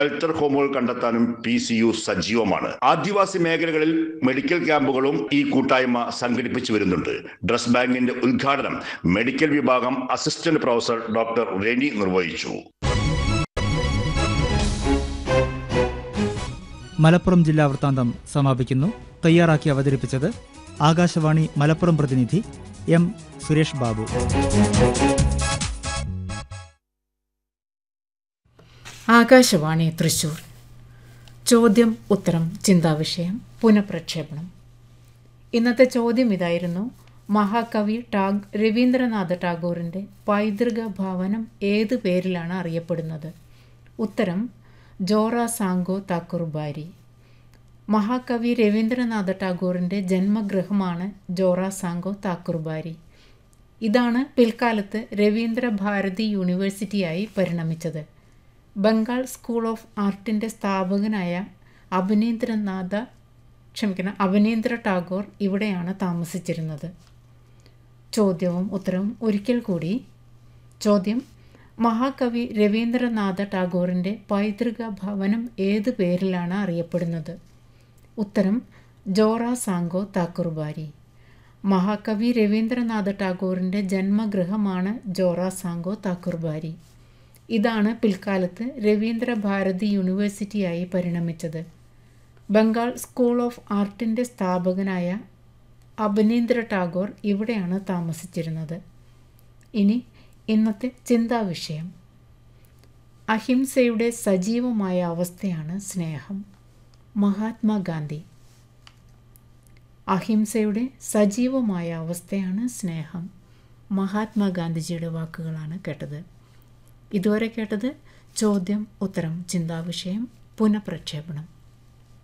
shelter ഹോമുകൾ കണ്ടെത്താനും P C U സജീവമാണ് ആദിവാസി മേഖലകളിൽ മെഡിക്കൽ ക്യാമ്പുകളും ഈ കൂട്ടായ്മ സംഘടിപ്പിച്ചു വരുന്നുണ്ട് ഡ്രസ് ബാങ്കിന്റെ ഉദ്ഘാടനം മെഡിക്കൽ വിഭാഗം അസിസ്റ്റന്റ് പ്രൊഫസർ ഡോക്ടർ റെനി നിർവഹിച്ചു മലപ്പുറം ജില്ലാ വൃത്താന്തം സമാപിക്കുന്നു തയ്യാറാക്കി അവതരിപ്പിച്ചത് ആകാശവാണി മലപ്പുറം പ്രതിനിധി എം സുരേഷ് ബാബു ആകാശവാണി തൃശൂർ ചോദ്യം ഉത്തരം ചിന്താവിഷയം പുനഃപ്രക്ഷേപണം ഇന്നത്തെ ചോദ്യം ഇതായിരുന്നു മഹാകവി ടാഗ് രവീന്ദ്രനാഥ ടാഗോറിൻ്റെ പൈതൃക ഭവനം ഏത് പേരിലാണ് അറിയപ്പെടുന്നത് ഉത്തരം ജോറ സാങ്കോ താക്കൂർബാരി മഹാകവി രവീന്ദ്രനാഥ ടാഗോറിൻ്റെ ജന്മഗൃഹമാണ് ജോറ സാങ്കോ താക്കൂർബാരി ഇതാണ് പിൽക്കാലത്ത് രവീന്ദ്ര ഭാരതി യൂണിവേഴ്സിറ്റിയായി പരിണമിച്ചത് ബംഗാൾ സ്കൂൾ ഓഫ് ആർട്ടിൻ്റെ സ്ഥാപകനായ അഭിനേന്ദ്രനാഥ ക്ഷമിക്കണം അഭിനേന്ദ്ര ടാഗോർ ഇവിടെയാണ് താമസിച്ചിരുന്നത് ചോദ്യവും ഉത്തരവും ഒരിക്കൽ കൂടി ചോദ്യം മഹാകവി രവീന്ദ്രനാഥ ടാഗോറിൻ്റെ പൈതൃക ഭവനം ഏത് പേരിലാണ് അറിയപ്പെടുന്നത് ഉത്തരം ജോറ സാങ്കോ താക്കൂർബാരി മഹാകവി രവീന്ദ്രനാഥ ടാഗോറിൻ്റെ ജന്മഗൃഹമാണ് ജോറ സാങ്കോ താക്കൂർബാരി ഇതാണ് പിൽക്കാലത്ത് രവീന്ദ്ര ഭാരതി യൂണിവേഴ്സിറ്റിയായി പരിണമിച്ചത് ബംഗാൾ സ്കൂൾ ഓഫ് ആർട്ടിൻ്റെ സ്ഥാപകനായ അഭിനേന്ദ്ര ടാഗോർ ഇവിടെയാണ് താമസിച്ചിരുന്നത് ഇനി ഇന്നത്തെ ചിന്താവിഷയം അഹിംസയുടെ സജീവമായ അവസ്ഥയാണ് സ്നേഹം മഹാത്മാഗാന്ധി അഹിംസയുടെ സജീവമായ അവസ്ഥയാണ് സ്നേഹം മഹാത്മാഗാന്ധിജിയുടെ വാക്കുകളാണ് കേട്ടത് ഇതുവരെ കേട്ടത് ചോദ്യം ഉത്തരം ചിന്താവിഷയം പുനഃപ്രക്ഷേപണം